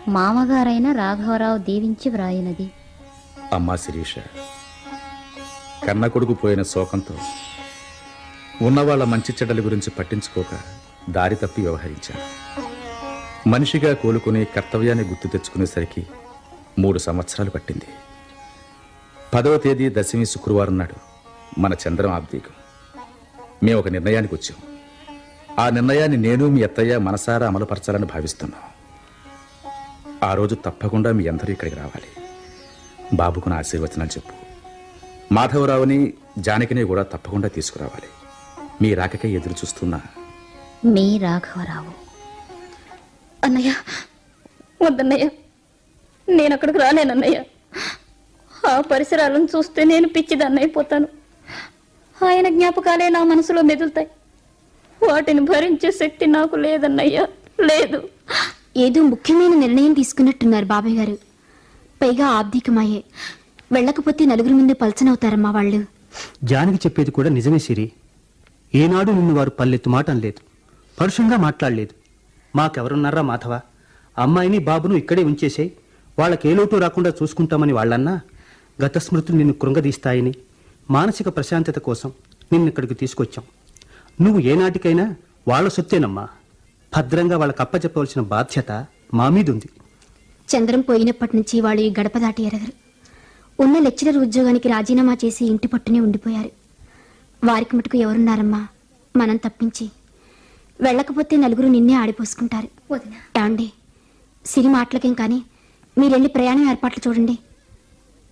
మామగారైన రాఘవరావు దీవించి వ్రాయినది అమ్మా శిరీష కన్న కొడుకు పోయిన శోకంతో ఉన్నవాళ్ల మంచి చెడ్డల గురించి పట్టించుకోక దారి తప్పి వ్యవహరించాను మనిషిగా కోలుకుని కర్తవ్యాన్ని గుర్తు తెచ్చుకునేసరికి మూడు సంవత్సరాలు పట్టింది పదవ తేదీ దశమి శుక్రవారం నాడు మన చంద్రం ఆబ్దీకం మేము ఒక నిర్ణయానికి వచ్చాం ఆ నిర్ణయాన్ని నేను మీ అత్తయ్య మనసారా అమలుపరచాలని భావిస్తున్నాం ఆ రోజు తప్పకుండా మీ అందరూ ఇక్కడికి రావాలి బాబుకు నా ఆశీర్వచనాలు చెప్పు మాధవరావుని జానకిని కూడా తప్పకుండా తీసుకురావాలి మీ రాకకై ఎదురు చూస్తున్నా మీ రాఘవరావు అన్నయ్య వద్దన్నయ్య నేను అక్కడికి రాలేనన్నయ్య ఆ పరిసరాలను చూస్తే నేను పిచ్చిదాన్ని అయిపోతాను ఆయన జ్ఞాపకాలే నా మనసులో మెదులుతాయి వాటిని భరించే శక్తి నాకు లేదన్నయ్య లేదు ఏదో ముఖ్యమైన నిర్ణయం తీసుకున్నట్టున్నారు బాబాయ్ గారు పైగా ఆబ్దికమాయే వెళ్ళకపోతే నలుగురి ముందు పలచనవుతారమ్మా వాళ్ళు జానకి చెప్పేది కూడా నిజమే సిరి ఏనాడు నిన్ను వారు పల్లెత్తు మాట అనలేదు పరుషంగా మాట్లాడలేదు మాకెవరున్నారా మాధవ అమ్మాయిని బాబును ఇక్కడే ఉంచేసేయ్ వాళ్ళకి ఏ లోటు రాకుండా చూసుకుంటామని వాళ్ళన్నా గత స్మృతులు నిన్ను కృంగదీస్తాయని మానసిక ప్రశాంతత కోసం నిన్ను ఇక్కడికి తీసుకొచ్చాం నువ్వు ఏనాటికైనా వాళ్ళ సొత్తేనమ్మా భద్రంగా వాళ్ళకి అప్పచెప్పవలసిన బాధ్యత మా మీద ఉంది చంద్రం పోయినప్పటి నుంచి వాళ్ళు ఈ గడప దాటి ఎరగరు ఉన్న లెక్చరర్ ఉద్యోగానికి రాజీనామా చేసి ఇంటి పట్టునే ఉండిపోయారు వారికి మటుకు ఎవరున్నారమ్మా మనం తప్పించి వెళ్ళకపోతే నలుగురు నిన్నే ఆడిపోసుకుంటారు వదినా ఏమండి సిరి మాటలకేం కానీ మీరెళ్ళి ప్రయాణం ఏర్పాట్లు చూడండి